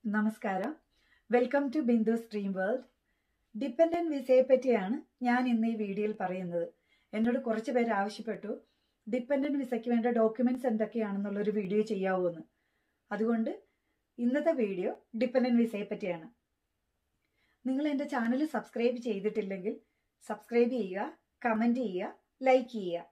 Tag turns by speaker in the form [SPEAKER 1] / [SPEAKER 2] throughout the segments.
[SPEAKER 1] നമസ്കാരം welcome to Bindu stream world dependent വിസയെ പറ്റിയാണ് ഞാൻ ഇന്ന് ഈ വീഡിയോയിൽ പറയുന്നത് എന്നോട് കുറച്ച് പേര് ആവശ്യപ്പെട്ടു ഡിപ്പെൻഡന്റ് വിസയ്ക്ക് വേണ്ട ഡോക്യുമെന്റ്സ് എന്തൊക്കെയാണെന്നുള്ളൊരു വീഡിയോ ചെയ്യാവൂ എന്ന് അതുകൊണ്ട് ഇന്നത്തെ വീഡിയോ ഡിപ്പെൻഡന്റ് വിസയെ പറ്റിയാണ് നിങ്ങൾ എൻ്റെ ചാനൽ സബ്സ്ക്രൈബ് ചെയ്തിട്ടില്ലെങ്കിൽ സബ്സ്ക്രൈബ് ചെയ്യുക കമൻറ്റ് ചെയ്യുക ലൈക്ക് ചെയ്യുക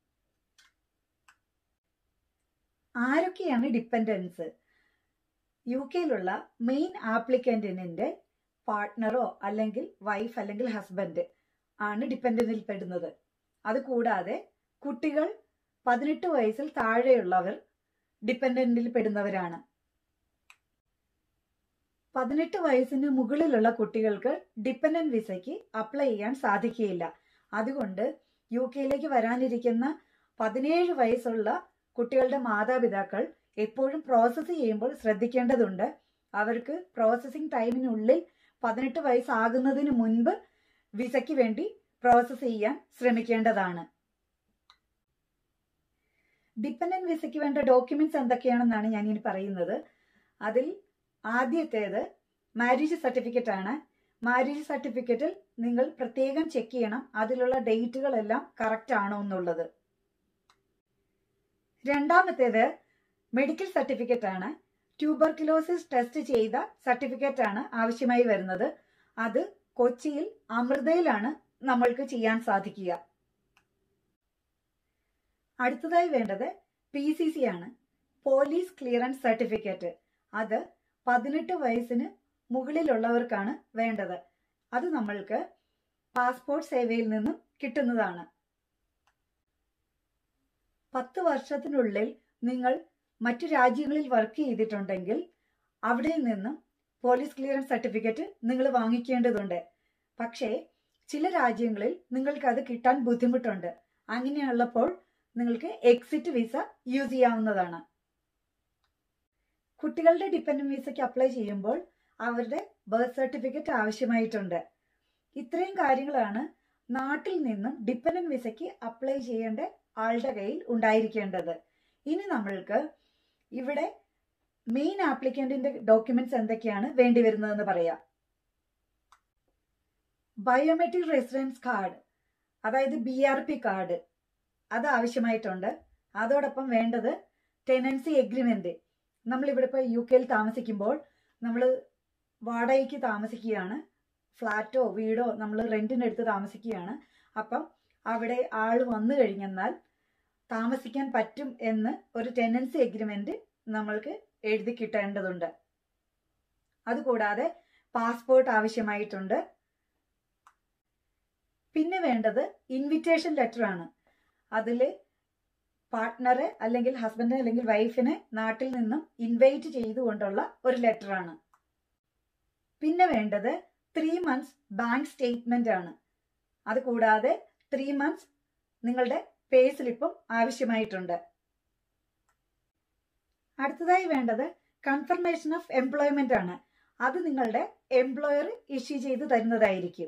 [SPEAKER 1] ആരൊക്കെയാണ് ഡിപ്പെൻഡൻസ് യു കെയിലുള്ള മെയിൻ ആപ്ലിക്കൻറ്റിൻ്റെ പാർട്ട്ണറോ അല്ലെങ്കിൽ വൈഫ് അല്ലെങ്കിൽ ഹസ്ബൻഡ് ആണ് ഡിപ്പെൻഡൻറ്റിൽ പെടുന്നത് അതുകൂടാതെ കുട്ടികൾ പതിനെട്ട് വയസ്സിൽ താഴെയുള്ളവർ ഡിപ്പെൻഡൻറ്റിൽ പെടുന്നവരാണ് പതിനെട്ട് വയസ്സിന് മുകളിലുള്ള കുട്ടികൾക്ക് ഡിപ്പെൻഡന്റ് വിസയ്ക്ക് അപ്ലൈ ചെയ്യാൻ സാധിക്കുകയില്ല അതുകൊണ്ട് യു കെയിലേക്ക് വരാനിരിക്കുന്ന പതിനേഴ് വയസ്സുള്ള കുട്ടികളുടെ മാതാപിതാക്കൾ എപ്പോഴും പ്രോസസ്സ് ചെയ്യുമ്പോൾ ശ്രദ്ധിക്കേണ്ടതുണ്ട് അവർക്ക് പ്രോസസ്സിംഗ് ടൈമിനുള്ളിൽ പതിനെട്ട് വയസ്സാകുന്നതിന് മുൻപ് വിസയ്ക്ക് വേണ്ടി പ്രോസസ്സ് ചെയ്യാൻ ശ്രമിക്കേണ്ടതാണ് ഡിപ്പെൻഡന്റ് വിസയ്ക്ക് വേണ്ട ഡോക്യുമെന്റ്സ് എന്തൊക്കെയാണെന്നാണ് ഞാൻ ഇനി പറയുന്നത് അതിൽ ആദ്യത്തേത് മാരേജ് സർട്ടിഫിക്കറ്റ് ആണ് മാരേജ് സർട്ടിഫിക്കറ്റിൽ നിങ്ങൾ പ്രത്യേകം ചെക്ക് ചെയ്യണം അതിലുള്ള ഡേറ്റുകളെല്ലാം കറക്റ്റ് ആണോ എന്നുള്ളത് രണ്ടാമത്തേത് മെഡിക്കൽ സർട്ടിഫിക്കറ്റ് ആണ് ട്യൂബർക്യുലോസിസ് ടെസ്റ്റ് ചെയ്ത സർട്ടിഫിക്കറ്റ് ആണ് ആവശ്യമായി വരുന്നത് അത് കൊച്ചിയിൽ അമൃതയിലാണ് നമ്മൾക്ക് ചെയ്യാൻ സാധിക്കുക അടുത്തതായി വേണ്ടത് പി സി സി ആണ് പോലീസ് ക്ലിയറൻസ് സർട്ടിഫിക്കറ്റ് അത് പതിനെട്ട് വയസ്സിന് മുകളിലുള്ളവർക്കാണ് വേണ്ടത് അത് നമ്മൾക്ക് പാസ്പോർട്ട് സേവയിൽ നിന്നും കിട്ടുന്നതാണ് പത്ത് വർഷത്തിനുള്ളിൽ നിങ്ങൾ മറ്റു രാജ്യങ്ങളിൽ വർക്ക് ചെയ്തിട്ടുണ്ടെങ്കിൽ അവിടെ നിന്നും പോലീസ് ക്ലിയറൻസ് സർട്ടിഫിക്കറ്റ് നിങ്ങൾ വാങ്ങിക്കേണ്ടതുണ്ട് പക്ഷേ ചില രാജ്യങ്ങളിൽ നിങ്ങൾക്ക് അത് കിട്ടാൻ ബുദ്ധിമുട്ടുണ്ട് അങ്ങനെയുള്ളപ്പോൾ നിങ്ങൾക്ക് എക്സിറ്റ് വിസ യൂസ് ചെയ്യാവുന്നതാണ് കുട്ടികളുടെ ഡിപ്പെൻഡന്റ് വിസയ്ക്ക് അപ്ലൈ ചെയ്യുമ്പോൾ അവരുടെ ബർത്ത് സർട്ടിഫിക്കറ്റ് ആവശ്യമായിട്ടുണ്ട് ഇത്രയും കാര്യങ്ങളാണ് നാട്ടിൽ നിന്നും ഡിപ്പെൻഡന്റ് വിസയ്ക്ക് അപ്ലൈ ചെയ്യേണ്ട ആളുടെ കയ്യിൽ ഉണ്ടായിരിക്കേണ്ടത് ഇനി നമ്മൾക്ക് ഇവിടെ മെയിൻ ആപ്ലിക്കന്റിന്റെ ഡോക്യുമെന്റ്സ് എന്തൊക്കെയാണ് വേണ്ടി വരുന്നതെന്ന് പറയാം ബയോമെട്രിക് റെസിഡൻസ് കാർഡ് അതായത് ബി ആർ പി കാർഡ് അത് ആവശ്യമായിട്ടുണ്ട് അതോടൊപ്പം വേണ്ടത് ടെനൻസി എഗ്രിമെന്റ് നമ്മൾ ഇവിടെ ഇപ്പോൾ യു കെയിൽ താമസിക്കുമ്പോൾ നമ്മൾ വാടകയ്ക്ക് താമസിക്കുകയാണ് ഫ്ലാറ്റോ വീടോ നമ്മൾ റെന്റിനെടുത്ത് താമസിക്കുകയാണ് അപ്പം അവിടെ ആൾ വന്നു കഴിഞ്ഞെന്നാൽ താമസിക്കാൻ പറ്റും എന്ന് ഒരു ടെനൻസി എഗ്രിമെന്റ് നമ്മൾക്ക് എഴുതി കിട്ടേണ്ടതുണ്ട് അതുകൂടാതെ പാസ്പോർട്ട് ആവശ്യമായിട്ടുണ്ട് പിന്നെ വേണ്ടത് ഇൻവിറ്റേഷൻ ലെറ്റർ ആണ് അതിൽ പാർട്ട്ണറെ അല്ലെങ്കിൽ ഹസ്ബൻഡ് അല്ലെങ്കിൽ വൈഫിനെ നാട്ടിൽ നിന്നും ഇൻവൈറ്റ് ചെയ്തുകൊണ്ടുള്ള ഒരു ലെറ്റർ ആണ് പിന്നെ വേണ്ടത് ത്രീ മന്ത്സ് ബാങ്ക് സ്റ്റേറ്റ്മെന്റ് ആണ് അതുകൂടാതെ ത്രീ മന്ത്സ് നിങ്ങളുടെ പേ സ്ലിപ്പും ആവശ്യമായിട്ടുണ്ട് അടുത്തതായി വേണ്ടത് കൺഫർമേഷൻ ഓഫ് എംപ്ലോയ്മെന്റ് ആണ് അത് നിങ്ങളുടെ എംപ്ലോയർ ഇഷ്യൂ ചെയ്ത് തരുന്നതായിരിക്കും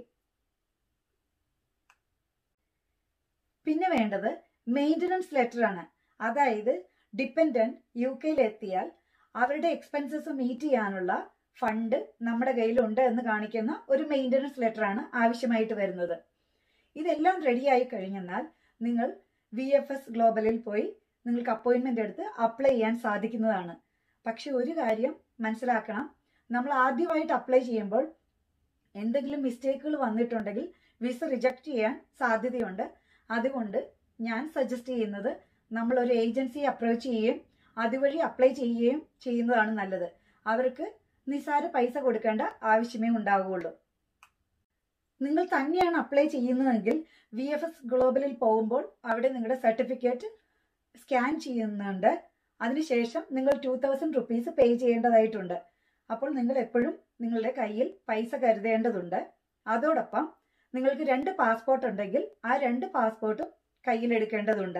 [SPEAKER 1] പിന്നെ വേണ്ടത് മെയിൻ്റനൻസ് ലെറ്റർ ആണ് അതായത് ഡിപ്പെൻഡന്റ് യു കെയിൽ എത്തിയാൽ അവരുടെ എക്സ്പെൻസസ് മീറ്റ് ചെയ്യാനുള്ള ഫണ്ട് നമ്മുടെ കയ്യിലുണ്ട് എന്ന് കാണിക്കുന്ന ഒരു മെയിൻ്റനൻസ് ലെറ്റർ ആണ് ആവശ്യമായിട്ട് വരുന്നത് ഇതെല്ലാം റെഡിയായി കഴിഞ്ഞെന്നാൽ നിങ്ങൾ വി എഫ് എസ് ഗ്ലോബലിൽ പോയി നിങ്ങൾക്ക് അപ്പോയിൻമെന്റ് എടുത്ത് അപ്ലൈ ചെയ്യാൻ സാധിക്കുന്നതാണ് പക്ഷെ ഒരു കാര്യം മനസ്സിലാക്കണം നമ്മൾ ആദ്യമായിട്ട് അപ്ലൈ ചെയ്യുമ്പോൾ എന്തെങ്കിലും മിസ്റ്റേക്കുകൾ വന്നിട്ടുണ്ടെങ്കിൽ വിസ റിജക്റ്റ് ചെയ്യാൻ സാധ്യതയുണ്ട് അതുകൊണ്ട് ഞാൻ സജസ്റ്റ് ചെയ്യുന്നത് നമ്മൾ ഒരു ഏജൻസിയെ അപ്രോച്ച് ചെയ്യുകയും അതുവഴി അപ്ലൈ ചെയ്യുകയും ചെയ്യുന്നതാണ് നല്ലത് അവർക്ക് നിസ്സാര പൈസ കൊടുക്കേണ്ട ആവശ്യമേ ഉണ്ടാവുകയുള്ളൂ നിങ്ങൾ തന്നെയാണ് അപ്ലൈ ചെയ്യുന്നതെങ്കിൽ വി എഫ് എസ് ഗ്ലോബലിൽ പോകുമ്പോൾ അവിടെ നിങ്ങളുടെ സർട്ടിഫിക്കറ്റ് സ്കാൻ ചെയ്യുന്നുണ്ട് അതിനുശേഷം നിങ്ങൾ ടു തൗസൻഡ് റുപ്പീസ് പേ ചെയ്യേണ്ടതായിട്ടുണ്ട് അപ്പോൾ നിങ്ങൾ എപ്പോഴും നിങ്ങളുടെ കയ്യിൽ പൈസ കരുതേണ്ടതുണ്ട് അതോടൊപ്പം നിങ്ങൾക്ക് രണ്ട് പാസ്പോർട്ട് ഉണ്ടെങ്കിൽ ആ രണ്ട് പാസ്പോർട്ടും കയ്യിലെടുക്കേണ്ടതുണ്ട്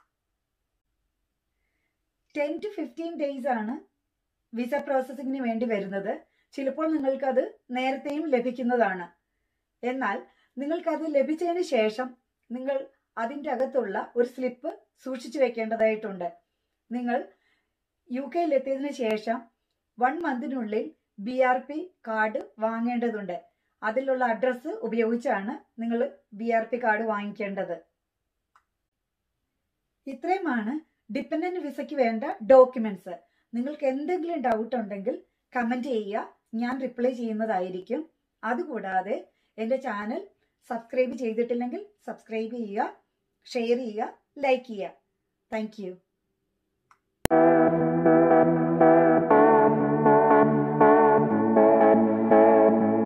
[SPEAKER 1] ടെൻ ടു ഫിഫ്റ്റീൻ ഡേയ്സ് ആണ് വിസ പ്രോസസ്സിങ്ങിന് വേണ്ടി വരുന്നത് ചിലപ്പോൾ നിങ്ങൾക്കത് നേരത്തെയും ലഭിക്കുന്നതാണ് എന്നാൽ നിങ്ങൾക്കത് ലഭിച്ചതിന് ശേഷം നിങ്ങൾ അതിൻ്റെ അകത്തുള്ള ഒരു സ്ലിപ്പ് സൂക്ഷിച്ചു വെക്കേണ്ടതായിട്ടുണ്ട് നിങ്ങൾ യു കെയിൽ എത്തിയതിനു ശേഷം വൺ മന്തിനുള്ളിൽ ബി ആർ പി കാർഡ് വാങ്ങേണ്ടതുണ്ട് അതിലുള്ള അഡ്രസ്സ് ഉപയോഗിച്ചാണ് നിങ്ങൾ ബി ആർ പി കാർഡ് വാങ്ങിക്കേണ്ടത് ഇത്രയുമാണ് ഡിപ്പെൻഡന്റ് വിസയ്ക്ക് വേണ്ട ഡോക്യുമെന്റ്സ് നിങ്ങൾക്ക് എന്തെങ്കിലും ഡൗട്ട് ഉണ്ടെങ്കിൽ കമന്റ് ചെയ്യുക ഞാൻ റിപ്ലൈ ചെയ്യുന്നതായിരിക്കും അതുകൂടാതെ എൻ്റെ ചാനൽ സബ്സ്ക്രൈബ് ചെയ്തിട്ടില്ലെങ്കിൽ സബ്സ്ക്രൈബ് ചെയ്യുക ഷെയർ ചെയ്യുക ലൈക്ക് ചെയ്യുക താങ്ക്